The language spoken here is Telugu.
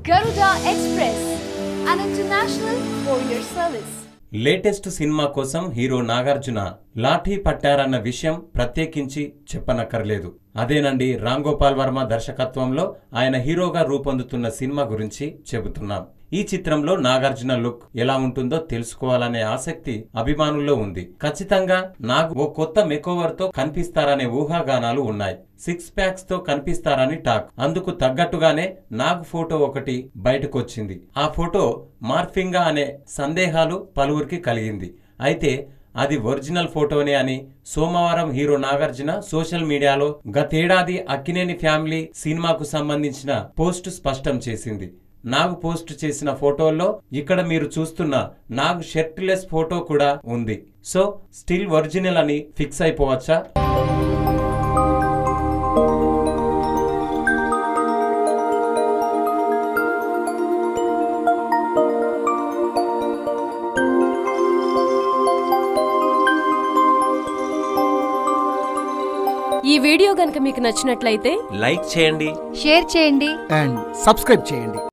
Garuda Express, an international courier service. Latest సినిమా కోసం హీరో నాగార్జున లాఠీ పట్టారన్న విషయం ప్రత్యేకించి చెప్పనక్కర్లేదు అదేనండి రామ్ గోపాల్ వర్మ దర్శకత్వంలో ఆయన హీరోగా రూపొందుతున్న సినిమా గురించి చెబుతున్నాం ఈ చిత్రంలో నాగార్జున లుక్ ఎలా ఉంటుందో తెలుసుకోవాలనే ఆసక్తి అభిమానుల్లో ఉంది ఖచ్చితంగా నాగ్ ఓ కొత్త మెకోవర్ తో కనిపిస్తారనే ఊహాగానాలు ఉన్నాయి సిక్స్ ప్యాక్స్ తో కనిపిస్తారని టాక్ అందుకు తగ్గట్టుగానే నాగ్ ఫోటో ఒకటి బయటకొచ్చింది ఆ ఫోటో మార్ఫింగా అనే సందేహాలు పలువురికి కలిగింది అయితే అది ఒరిజినల్ ఫోటోనే అని సోమవారం హీరో నాగార్జున సోషల్ మీడియాలో గతేడాది అక్కినేని ఫ్యామిలీ సినిమాకు సంబంధించిన పోస్ట్ స్పష్టం చేసింది నాగ్ పోస్ట్ చేసిన ఫోటోల్లో ఇక్కడ మీరు చూస్తున్న నాగ్ షర్ట్లెస్ ఫోటో కూడా ఉంది సో స్టిల్ ఒరిజినల్ అని ఫిక్స్ అయిపోవచ్చా ఈ వీడియో గనుక మీకు నచ్చినట్లయితే లైక్ చేయండి షేర్ చేయండి అండ్ సబ్స్క్రైబ్ చేయండి